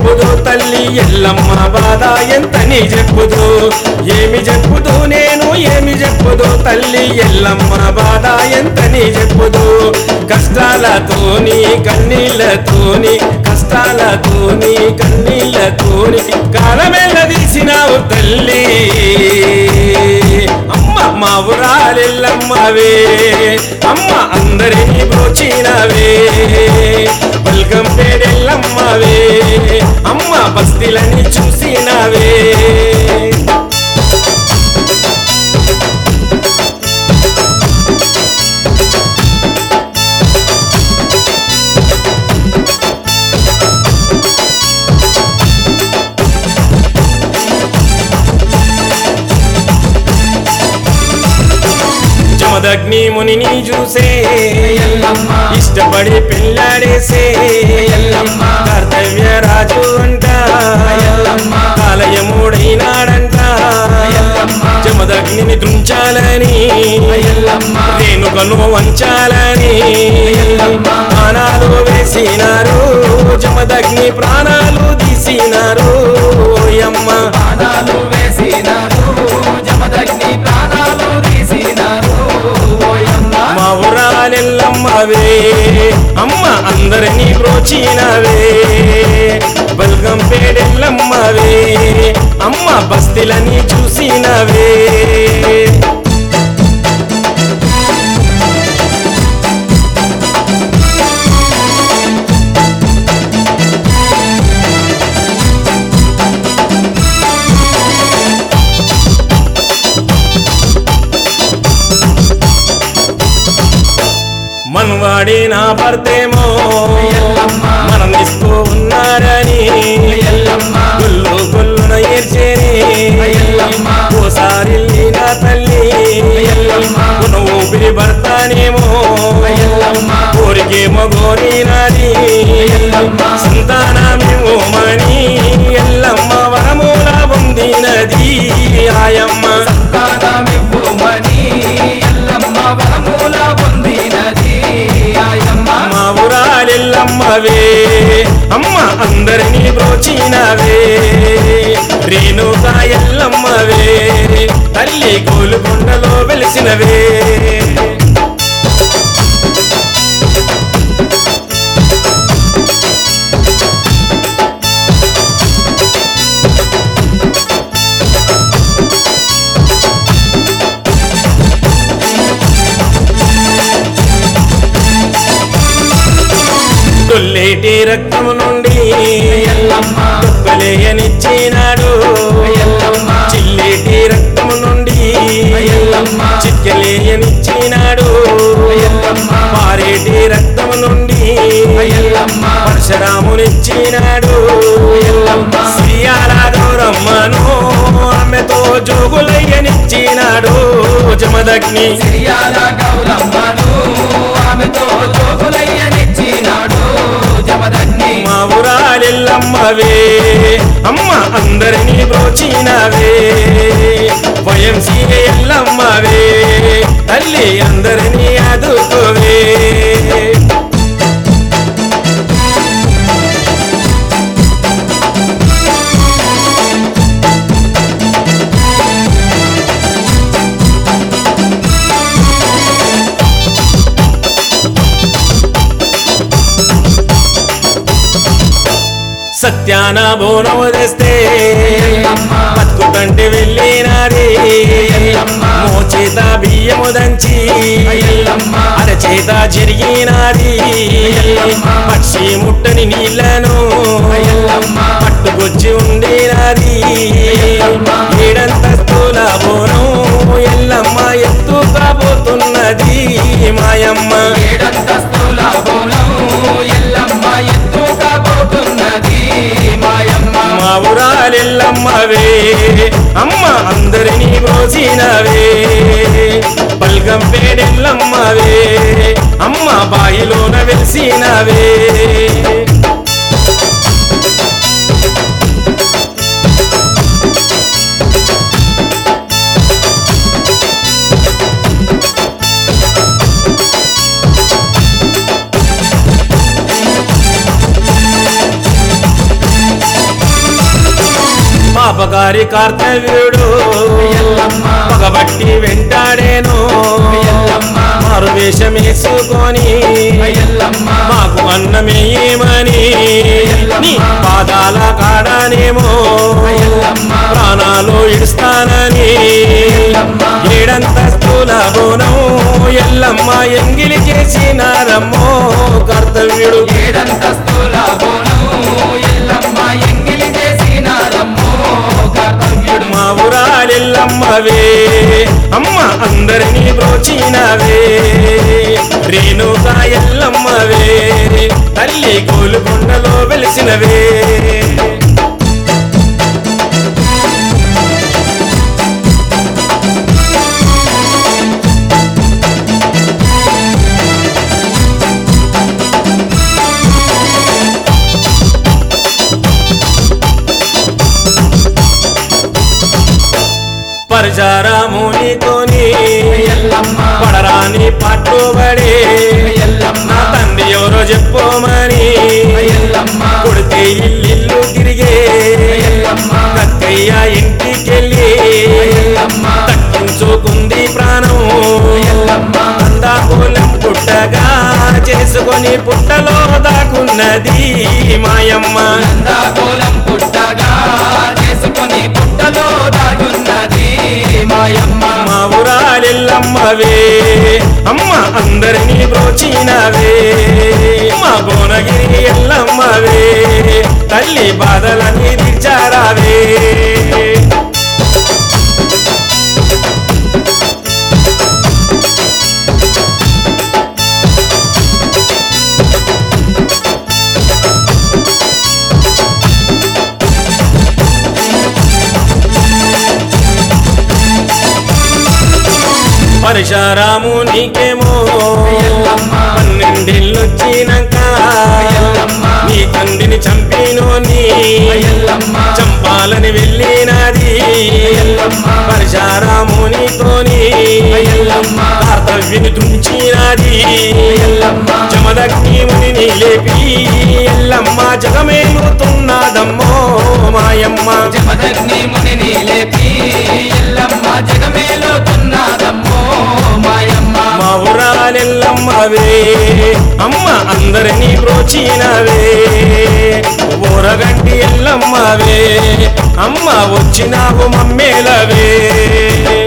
చెప్పుదు తల్లి ఎల్లమ్మ బాధ ఎంత నీ చెప్పుదు ఏమి చెప్పుదు నేను ఏమి చెప్పుదు తల్లి ఎల్లమ్మ బాధ ఎంత నీ చెప్పుదు కష్టాలతోని కన్నీళ్ళతోని కష్టాలతోని కన్నీళ్ళతోని కాలమెల్ల తీసినావు తల్లి అమ్మ మా ఊరాలెల్లమ్మవే అమ్మ అందరినీ బ్రోచినవే బల్గం పేడెల్లమ్మవే అమ్మ బస్తీలని చూసినవే జమదగ్ని మునిని చూసే ఎల్లమ్మ ఇష్టపడి పెళ్ళాడేసే ఎల్లమ్మ కర్తవ్య రాజు అంట ఎల్లమ్మ కాలయముడైనాడంట ఎల్లమ్మ జమదగ్నిని తుంచాలని ఎల్లమ్మ రేణుకను వంచాలని ఎల్లమ్మ ప్రాణాలు వేసినారు జమదగ్ని ప్రాణాలు తీసినారు ఓయమ్మ ప్రాణాలు వేసినారు జమదగ్ని ప్రాణాలు తీసినారు ఓయమ్మ మా ఊరాలెల్లమ్మవే అమ్మ అందరినీ బ్రోచినవే బల్గం పేడెల్లమ్మవే అమ్మ బస్తీలని చూసినవే మనవాడి నా భర్తేమో ఎల్లమ్మ మరణిస్తూ ఉన్నారని ఎల్లమ్మ గుల్లు గుల్లున ఏర్చేని ఎల్లమ్మ ఓసారి నా తల్లి ఎల్లమ్మ కొను ఊపిరి భర్తనేమో ఎల్లమ్మ కోరికేమో గోరినది ఎల్లమ్మ సంతానమేమో మణి ఎల్లమ్మ వరమూల పొందినది ఆయమ్మ సంతానమివ్వుమని ఎల్లమ్మ వరముల పొందినది ఆయమ్మ మా ఊరాలెల్లమ్మవే అమ్మ అందరినీ బ్రోచినవే రేణుక ఎల్లమ్మవే తల్లి గోలుకొండలో వెలిసినవే తొల్లేటి రక్తము నుండి ఎల్లమ్మ తొక్కలేయనిచ్చినాడు ఎల్లమ్మ చిల్లేటి రక్తము నుండి ఎల్లమ్మ చిక్కలేయనిచ్చినాడు ఎల్లమ్మ పారేటి రక్తము నుండి ఎల్లమ్మ పరశురామునిచ్చినాడు ఎల్లమ్మ శ్రీయాల గౌరమ్మను ఆమెతో జోగులయ్యనిచ్చినాడు జమదగ్ని సిరియాల గౌరమ్మను ఆమెతో జోగులయ్యనిచ్చినాడు జమదగ్ని మా ఊరాలెల్లమ్మవే అమ్మ అందరినీ బ్రోచినవే వయంసీ ఎల్లమ్మవే తల్లి అందరినీ ఆదుకోవే సత్యాన బోనము తెస్తే ఎల్లమ్మ బతుకు కంటే వెళ్ళినాది ఎల్లమ్మ మోచేత బియ్యము దంచి ఎల్లమ్మ అరచేత జరిగినాది ఎల్లమ్మ పక్షి ముట్టని నీళ్లను ఎల్లమ్మ పట్టుకొచ్చి ఉండినాది ఎల్లమ్మ ఏడంతస్తుల బోనం ఎల్లమ్మ ఎత్తుకపోతున్నది మాయమ్మ ఏడంతస్తుల బోనం ఎల్లమ్మ ఎత్తుకపోతున్నది మాయమ్మ మా ఊరాలెల్లమ్మవే అమ్మ అందరినీ బ్రోసినవే బల్గం పేడెల్లమ్మవే అమ్మ బాయిలోన వెలిసినవే పాపకారి కార్తవీయుడు ఎల్లమ్మ పగబట్టి వెంటాడేను ఎల్లమ్మ మారు వేషమేసుకొని ఎల్లమ్మ మాకు అన్నమేయమని నీ పాదాల కాడానేమో ఎల్లమ్మ ప్రాణాలు ఇడుస్తానని ఏడంతస్తుల బోనం ఎల్లమ్మ ఎంగిలి చేసినారమ్మో కర్తవ్యుడు ఏడంతస్తుల బోనం ఎల్లమ్మ ఎంగిలి చేసినారమ్మో కర్తవ్యుడు మా ఊరాలెల్లమ్మవే అమ్మ అందరినీ బ్రోచినవే రేణుకా ఎల్లమ్మవే తల్లి కోలుకొండలో వెలిసినవే పరచారామునితోని ఎల్లమ్మ పడరాని పట్టుబడి ఎల్లమ్మ నా తండ్రి ఎవరో చెప్పుమని ఎల్లమ్మ కొడితే ఇల్లు తిరిగే ఎల్లమ్మ కక్కయ్య ఇంటికెళ్ళి ఎల్లమ్మ తక్కించుకుంది ప్రాణం ఎల్లమ్మ అందాకూలం పుట్టగా చేసుకొని పుట్టలో దాకున్నది మాయమ్మ నందాకోలం పుట్టగా చేసుకొని పుట్టలో దాగున్నది మాయమ్మ మా ఊరాలెల్లమ్మవే అమ్మ అందరినీ బ్రోచినవే మా భువనగిరి ఎల్లమ్మవే తల్లి బాధలన్నీ తీర్చారావే పరశురాము నీకేమో ఎల్లమ్మ పన్నెండేళ్ళొచ్చినాక ఎల్లమ్మ నీ తండ్రిని చంపినోని ఎల్లమ్మ చంపాలని వెళ్ళినది ఎల్లమ్మ పరశురామునితోని ఎల్లమ్మ కర్తవ్యుని తుంచినది ఎల్లమ్మ జమదగ్ని మునిని లేపి ఎల్లమ్మ జగమేలుతున్నదమ్మో మాయమ్మ జమదగ్ని మునిని లేపి ఎల్లమ్మ జగమేలుతున్నదమ్మో మాయమ్మ మా ఊరాలెల్లమ్మవే అమ్మ అందరినీ బ్రోచినవే ఊరగంటి ఎల్లమ్మవే అమ్మ వచ్చినావు మమ్మేలవే